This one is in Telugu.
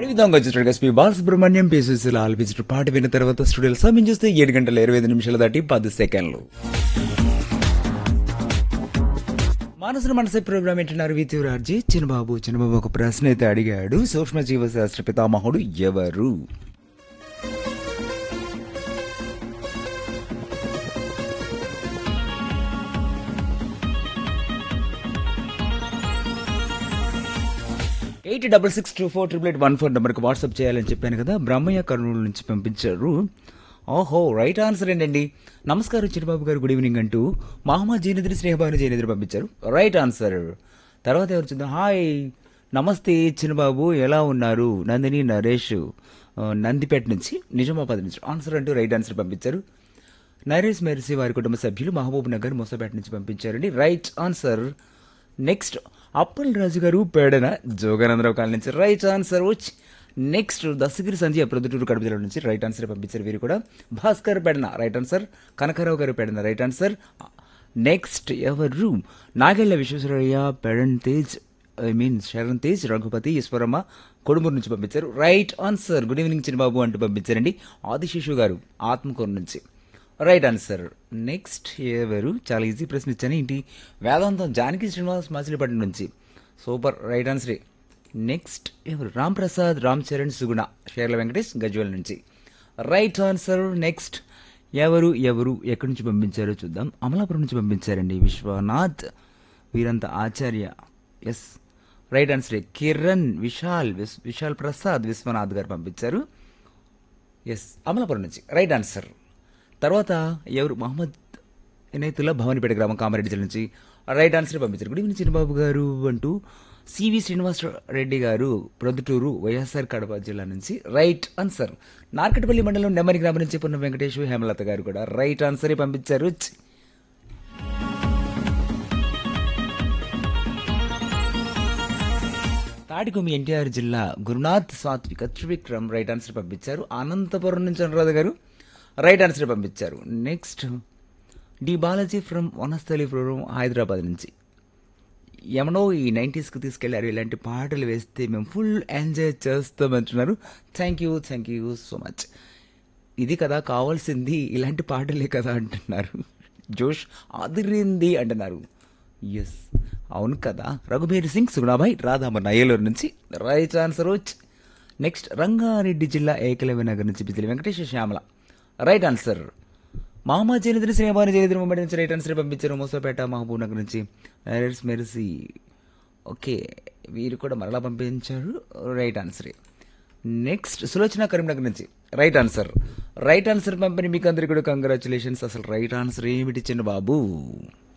విధంగా వచ్చేటట్టుగా ఎస్పీ బాలసుబ్రహ్మణ్యం పేసెస్లో ఆలపించిన పాట విన్న తర్వాత స్టూడియోలో సమయం చూస్తే ఏడు గంటల ఇరవై ఐదు నిమిషాలు దాటి పది సెకండ్లు మనసును మనసే ప్రోగ్రామ్ ఏంటన్నారు విత్యురార్జీ చిన్నబాబు చిన్నబాబు ఒక ప్రశ్న అయితే అడిగాడు సూక్ష్మ జీవశాస్త్ర పితామహుడు ఎవరు eight double six two four triple eight one four నెంబర్కి వాట్సాప్ చేయాలని చెప్పాను కదా బ్రహ్మయ్య కర్నూలు నుంచి పంపించారు ఓహో రైట్ ఆన్సర్ ఏంటండి నమస్కారం చిన్నబాబు గారు గుడ్ ఈవినింగ్ అంటూ మహమ్మద్ జీనిద్రి స్నేహభాను జీనిద్రి పంపించారు రైట్ ఆన్సర్ తర్వాత ఎవరు చూద్దాం హాయ్ నమస్తే చిన్నబాబు ఎలా ఉన్నారు నందిని నరేష్ ఆ, నందిపేట నుంచి నిజామాబాద్ నుంచి ఆన్సర్ అంటూ రైట్ ఆన్సర్ పంపించారు నరేష్ మెర్సీ వారి కుటుంబ సభ్యులు మహబూబ్ నగర్ మోసపేట నుంచి పంపించారండి right answer next Appal Raju garu Pedana Joganandarao colony నుంచి రైట్ ఆన్సర్ వచ్చి నెక్స్ట్ దశగిరి సంజయ్ ప్రొద్దుటూరు కడప జిల్లా నుంచి రైట్ ఆన్సర్ పంపించారు వీరు కూడా Bhaskar Pedana right answer Kanakarao garu Pedana right answer next ఎవరు నాగెళ్ళ విశ్వేశ్వరయ్య పెడన్ తేజ్ ఐ మీన్ శరణ్ తేజ్ రఘుపతి ఈశ్వరమ్మ కొడుమూరు నుంచి పంపించారు right answer good evening Chinnababu అంటూ పంపించారండి ఆదిశిషు గారు ఆత్మకూరు నుంచి రైట్ ఆన్సర్ నెక్స్ట్ ఎవరు చాలా ఈజీ ప్రశ్న ఇచ్చాను ఏంటి వేదాంతం జానకి శ్రీనివాస్ మచిలీపట్నం నుంచి సూపర్ రైట్ ఆన్సరే నెక్స్ట్ ఎవరు రామ్ ప్రసాద్ రామ్ చరణ్ సుగుణ షేర్ల వెంకటేష్ గజ్వల్ నుంచి రైట్ ఆన్సర్ నెక్స్ట్ ఎవరు ఎవరు ఎక్కడి నుంచి పంపించారో చూద్దాం అమలాపురం నుంచి పంపించారండి విశ్వనాథ్ వీరంతా ఆచార్య ఎస్ రైట్ ఆన్సరే కిరణ్ విశాల్ విస్ విశాల్ ప్రసాద్ విశ్వనాథ్ గారు పంపించారు ఎస్ అమలాపురం నుంచి రైట్ ఆన్సర్ తర్వాత ఎవరు మహమ్మద్ ఇనైతుల్లా భవానీపేట గ్రామం కామారెడ్డి జిల్లా నుంచి రైట్ ఆన్సర్ పంపించారు గుడ్ ఈవినింగ్ చిన్నబాబు గారు అంటూ సివి శ్రీనివాస్ రెడ్డి గారు ప్రొద్దుటూరు వైఎస్ఆర్ కడప జిల్లా నుంచి రైట్ ఆన్సర్ నార్కటపల్లి మండలం నెమ్మరి గ్రామం నుంచి పున్న వెంకటేష్ హేమలత గారు కూడా రైట్ ఆన్సరే పంపించారు ఛ్. తాటికొమ్మి ఎన్టీఆర్ జిల్లా గురునాథ్ సాత్విక త్రివిక్రమ్ రైట్ ఆన్సర్ పంపించారు అనంతపురం నుంచి అనురాధ గారు రైట్ ఆన్సర్ పంపించారు next D Balaji from Vanasthalipuram Hyderabad నుంచి ఏమనో ఈ నైంటీస్కి తీసుకెళ్లారు ఇలాంటి పాటలు వేస్తే మేము ఫుల్ ఎంజాయ్ చేస్తామంటున్నారు thank you thank you so much ఇది కదా కావాల్సింది ఇలాంటి పాటలే కదా అంటున్నారు జోష్ అదిరింది అంటున్నారు ఎస్ అవును కదా రఘుబీర్ సింగ్ సుగుణాబాయ్ రాధామన్ అయ్యలూరు నుంచి రైట్ ఆన్సర్ వచ్చి నెక్స్ట్ రంగారెడ్డి జిల్లా ఏకలవ్య నగర్ నుంచి బిజిలి వెంకటేశ్వర శ్యామల రైట్ ఆన్సర్ మామా జయనిద్ర శ్రీవారి జయనిద్ర ముంబై నుంచి రైట్ ఆన్సర్ పంపించారు మోసపేట మహబూబ్ నగర్ నుంచి నైరస్ మెర్సీ ఓకే వీరు కూడా మరలా పంపించారు రైట్ ఆన్సరే నెక్స్ట్ సులోచన కరీంనగర్ నుంచి రైట్ ఆన్సర్ రైట్ ఆన్సర్ పంపిణీ మీకు అందరికీ కూడా కంగ్రాచులేషన్స్ అసలు రైట్ ఆన్సర్ ఏమిటి చిన్న బాబు